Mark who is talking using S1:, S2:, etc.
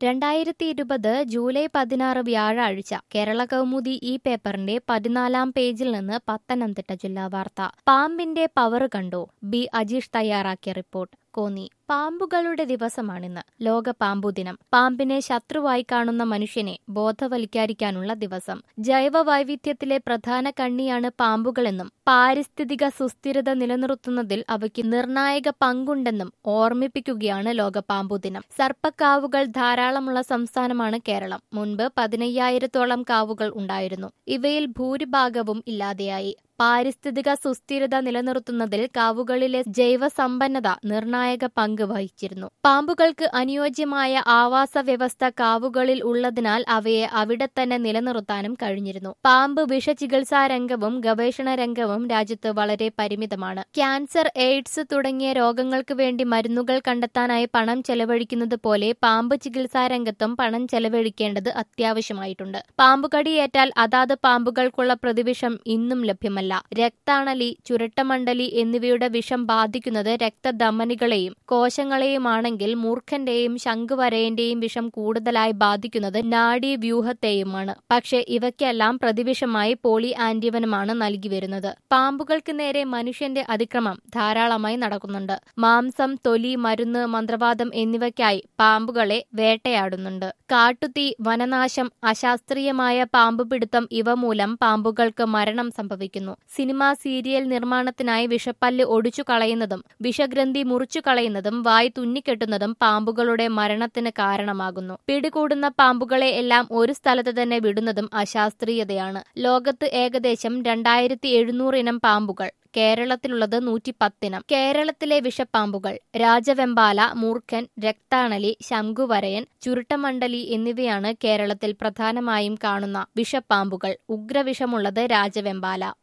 S1: രണ്ടായിരത്തി ഇരുപത് ജൂലൈ പതിനാറ് വ്യാഴാഴ്ച കേരള കൗമുദി ഈ പേപ്പറിന്റെ പതിനാലാം പേജിൽ നിന്ന് പത്തനംതിട്ട ജില്ലാ വാർത്ത പാമ്പിന്റെ പവർ കണ്ടു ബി അജീഷ് തയ്യാറാക്കിയ റിപ്പോർട്ട് കോന്നി പാമ്പുകളുടെ ദിവസമാണിന്ന് ലോക പാമ്പു ദിനം പാമ്പിനെ ശത്രുവായി കാണുന്ന മനുഷ്യനെ ബോധവൽക്കരിക്കാനുള്ള ദിവസം ജൈവ വൈവിധ്യത്തിലെ പ്രധാന കണ്ണിയാണ് പാമ്പുകളെന്നും പാരിസ്ഥിതിക സുസ്ഥിരത നിലനിർത്തുന്നതിൽ അവയ്ക്ക് നിർണായക പങ്കുണ്ടെന്നും ഓർമ്മിപ്പിക്കുകയാണ് ലോക പാമ്പു ദിനം സർപ്പക്കാവുകൾ ധാരാളമുള്ള സംസ്ഥാനമാണ് കേരളം മുൻപ് പതിനയ്യായിരത്തോളം കാവുകൾ ഉണ്ടായിരുന്നു ഇവയിൽ ഭൂരിഭാഗവും ഇല്ലാതെയായി പാരിസ്ഥിതിക സുസ്ഥിരത നിലനിർത്തുന്നതിൽ കാവുകളിലെ ജൈവസമ്പന്നത നിർണായക പങ്ക് വഹിച്ചിരുന്നു പാമ്പുകൾക്ക് അനുയോജ്യമായ ആവാസ വ്യവസ്ഥ കാവുകളിൽ ഉള്ളതിനാൽ അവയെ അവിടെ തന്നെ നിലനിർത്താനും കഴിഞ്ഞിരുന്നു പാമ്പ് വിഷചികിത്സാ രംഗവും ഗവേഷണ രംഗവും രാജ്യത്ത് വളരെ പരിമിതമാണ് ക്യാൻസർ എയ്ഡ്സ് തുടങ്ങിയ രോഗങ്ങൾക്ക് വേണ്ടി മരുന്നുകൾ കണ്ടെത്താനായി പണം ചെലവഴിക്കുന്നത് പോലെ പാമ്പ് ചികിത്സാ രംഗത്തും പണം ചെലവഴിക്കേണ്ടത് അത്യാവശ്യമായിട്ടുണ്ട് പാമ്പുകടിയേറ്റാൽ അതാത് പാമ്പുകൾക്കുള്ള പ്രതിവിഷം ഇന്നും ലഭ്യമല്ല രക്താണലി ചുരട്ടമണ്ഡലി എന്നിവയുടെ വിഷം ബാധിക്കുന്നത് രക്തധമനികളെയും കോശങ്ങളെയുമാണെങ്കിൽ മൂർഖന്റെയും ശംഖുവരയന്റെയും വിഷം കൂടുതലായി ബാധിക്കുന്നത് നാഡീവ്യൂഹത്തെയുമാണ് പക്ഷെ ഇവയ്ക്കെല്ലാം പ്രതിവിഷമായി പോളി ആന്റിവനുമാണ് നൽകി വരുന്നത് പാമ്പുകൾക്ക് നേരെ മനുഷ്യന്റെ അതിക്രമം ധാരാളമായി നടക്കുന്നുണ്ട് മാംസം തൊലി മരുന്ന് മന്ത്രവാദം എന്നിവയ്ക്കായി പാമ്പുകളെ വേട്ടയാടുന്നുണ്ട് കാട്ടുതീ വനനാശം അശാസ്ത്രീയമായ പാമ്പുപിടുത്തം ഇവ മൂലം പാമ്പുകൾക്ക് മരണം സംഭവിക്കുന്നു സിനിമ സീരിയൽ നിർമ്മാണത്തിനായി വിഷപ്പല്ല് ഒടിച്ചു കളയുന്നതും വിഷഗ്രന്ഥി മുറിച്ചു കളയുന്നതും വായ് തുന്നിക്കെട്ടുന്നതും പാമ്പുകളുടെ മരണത്തിന് കാരണമാകുന്നു പിടികൂടുന്ന പാമ്പുകളെ എല്ലാം ഒരു സ്ഥലത്ത് തന്നെ വിടുന്നതും അശാസ്ത്രീയതയാണ് ലോകത്ത് ഏകദേശം രണ്ടായിരത്തി എഴുന്നൂറ് ഇനം പാമ്പുകൾ കേരളത്തിലുള്ളത് നൂറ്റി പത്തിനം കേരളത്തിലെ വിഷപ്പാമ്പുകൾ രാജവെമ്പാല മൂർഖൻ രക്താണലി ശംഖുവരയൻ ചുരുട്ടമണ്ഡലി എന്നിവയാണ് കേരളത്തിൽ പ്രധാനമായും കാണുന്ന വിഷപ്പാമ്പുകൾ ഉഗ്രവിഷമുള്ളത് രാജവെമ്പാല